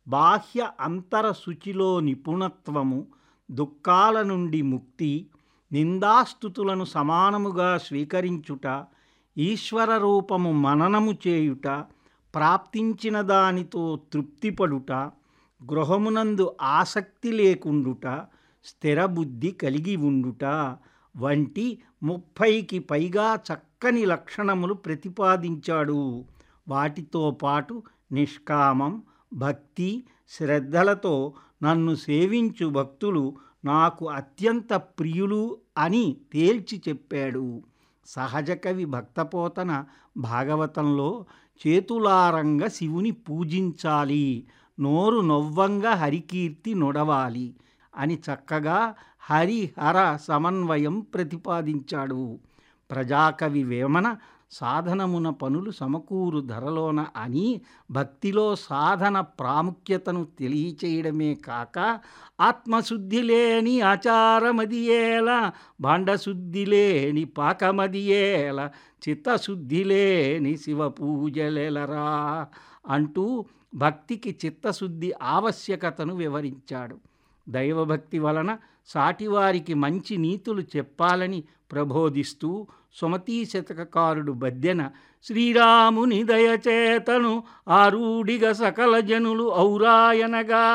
బాహ్య అంతర శుచిలో నిపుణత్వము దుఃఖాల నుండి ముక్తి నిందాస్థుతులను సమానముగా స్వీకరించుట ఈశ్వర రూపము మననము చేయుట ప్రాప్తించిన దానితో తృప్తిపడుట గృహమునందు ఆసక్తి లేకుండుట స్థిరబుద్ధి కలిగి ఉండుట వంటి ముప్పైకి పైగా చక్కని లక్షణములు ప్రతిపాదించాడు వాటితో పాటు నిష్కామం భక్తి శ్రద్ధలతో నన్ను సేవించు భక్తులు నాకు అత్యంత ప్రియులు అని తేల్చి చెప్పాడు సహజ కవి భక్తపోతన భాగవతంలో చేతులారంగ శివుని పూజించాలి నోరు నొవ్వంగా హరికీర్తి నొడవాలి అని చక్కగా హరిహర సమన్వయం ప్రతిపాదించాడు ప్రజాకవి వేమన సాధనమున పనులు సమకూరు ధరలోన అని భక్తిలో సాధన ప్రాముఖ్యతను తెలియచేయడమే కాక ఆత్మశుద్ధి లేని ఆచారమదియేల భాండశుద్ధి లేని పాకమదియేల చిత్తశుద్ధి లేని శివ పూజలెలరా అంటూ భక్తికి చిత్తశుద్ధి ఆవశ్యకతను వివరించాడు దైవభక్తి వలన సాటివారికి మంచి నీతులు చెప్పాలని ప్రబోధిస్తూ సుమతీ శతకకారుడు బద్దెన శ్రీరాముని దయచేతను ఆరూడిగ సకల జనులు ఔరాయనగా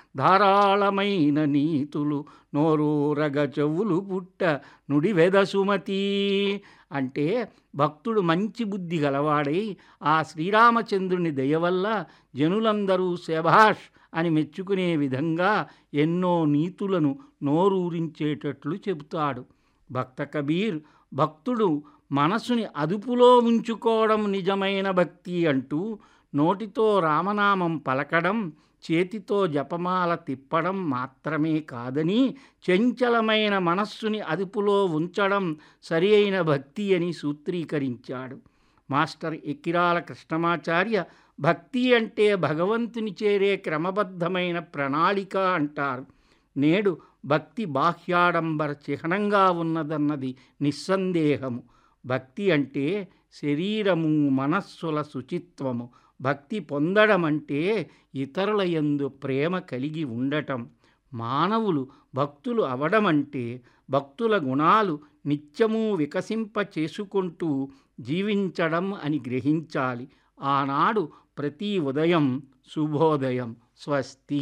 ధారాళమైన నీతులు నోరూరగ చెవులు పుట్ట నుడివెద సుమతి అంటే భక్తుడు మంచి బుద్ధి గలవాడై ఆ శ్రీరామచంద్రుని దయ వల్ల జనులందరూ శభాష్ అని మెచ్చుకునే విధంగా ఎన్నో నీతులను నోరూరించేటట్లు చెబుతాడు భక్త కబీర్ భక్తుడు మనసుని అదుపులో ఉంచుకోవడం నిజమైన భక్తి అంటూ నోటితో రామనామం పలకడం చేతితో జపమాల తిప్పడం మాత్రమే కాదని చంచలమైన మనస్సుని అదుపులో ఉంచడం సరి అయిన భక్తి అని సూత్రీకరించాడు మాస్టర్ ఎక్కిరాల కృష్ణమాచార్య భక్తి అంటే భగవంతుని చేరే క్రమబద్ధమైన ప్రణాళిక అంటారు నేడు భక్తి బాహ్యాడంబర చిహ్నంగా ఉన్నదన్నది నిస్సందేహము భక్తి అంటే శరీరము మనస్సుల శుచిత్వము భక్తి పొందడం అంటే ఇతరుల యందు ప్రేమ కలిగి ఉండటం మానవులు భక్తులు అవడం అంటే భక్తుల గుణాలు నిత్యము వికసింప చేసుకుంటూ జీవించడం అని గ్రహించాలి ఆనాడు ప్రతి ఉదయం శుభోదయం స్వస్తి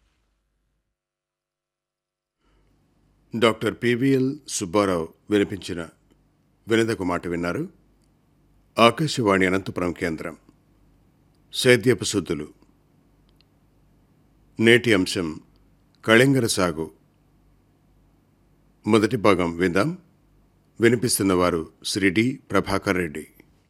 డాక్టర్ పివిఎల్ సుబ్బారావు వినిపించిన వినదకు మాట విన్నారు ఆకాశవాణి అనంతపురం కేంద్రం సేద్యపు శుద్ధులు నేటి అంశం కళింగర సాగు మొదటి భాగం విందాం వినిపిస్తున్నవారు శ్రీ డి ప్రభాకర్ రెడ్డి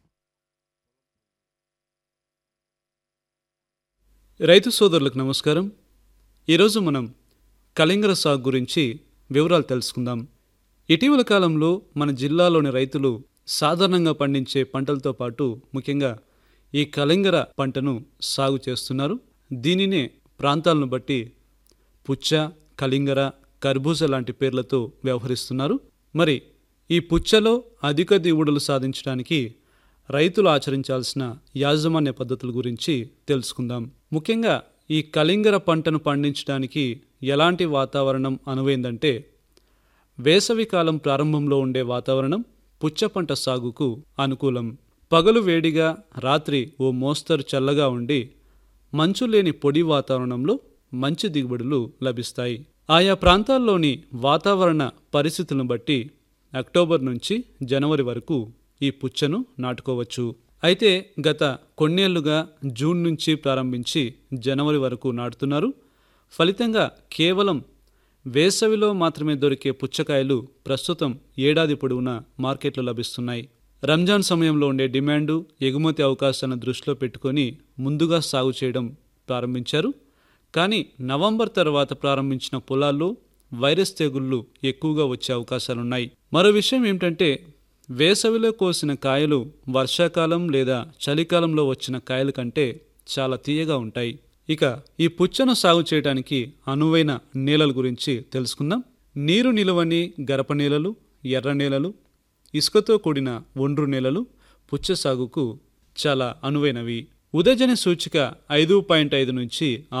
రైతు సోదరులకు నమస్కారం ఈరోజు మనం కలింగర సాగు గురించి వివరాలు తెలుసుకుందాం ఇటీవల కాలంలో మన జిల్లాలోని రైతులు సాధారణంగా పండించే పంటలతో పాటు ముఖ్యంగా ఈ కలింగర పంటను సాగు చేస్తున్నారు దీనినే ప్రాంతాలను బట్టి పుచ్చ కలింగర కర్బూజ లాంటి పేర్లతో వ్యవహరిస్తున్నారు మరి ఈ పుచ్చలో అధిక దిగుబడులు సాధించడానికి రైతులు ఆచరించాల్సిన యాజమాన్య పద్ధతుల గురించి తెలుసుకుందాం ముఖ్యంగా ఈ కలింగర పంటను పండించడానికి ఎలాంటి వాతావరణం అనువైందంటే వేసవి కాలం ప్రారంభంలో ఉండే వాతావరణం పుచ్చ పంట సాగుకు అనుకూలం పగలు వేడిగా రాత్రి ఓ మోస్తరు చల్లగా ఉండి మంచు లేని పొడి వాతావరణంలో మంచి దిగుబడులు లభిస్తాయి ఆయా ప్రాంతాల్లోని వాతావరణ పరిస్థితులను బట్టి అక్టోబర్ నుంచి జనవరి వరకు ఈ పుచ్చను నాటుకోవచ్చు అయితే గత కొన్నేళ్లుగా జూన్ నుంచి ప్రారంభించి జనవరి వరకు నాటుతున్నారు ఫలితంగా కేవలం వేసవిలో మాత్రమే దొరికే పుచ్చకాయలు ప్రస్తుతం ఏడాది పొడవునా మార్కెట్లో లభిస్తున్నాయి రంజాన్ సమయంలో ఉండే డిమాండు ఎగుమతి అవకాశాలను దృష్టిలో పెట్టుకొని ముందుగా సాగు చేయడం ప్రారంభించారు కానీ నవంబర్ తర్వాత ప్రారంభించిన పొలాల్లో వైరస్ తెగుళ్ళు ఎక్కువగా వచ్చే అవకాశాలున్నాయి మరో విషయం ఏమిటంటే వేసవిలో కోసిన కాయలు వర్షాకాలం లేదా చలికాలంలో వచ్చిన కాయల కంటే చాలా తీయగా ఉంటాయి ఇక ఈ పుచ్చను సాగు చేయడానికి అనువైన నేలల గురించి తెలుసుకుందాం నీరు నిలువని గరప నేలలు ఎర్ర నేలలు ఇసుకతో కూడిన ఒండ్రు నేలలు పుచ్చ సాగుకు చాలా అనువైనవి ఉదజని సూచిక ఐదు పాయింట్ ఐదు నుంచి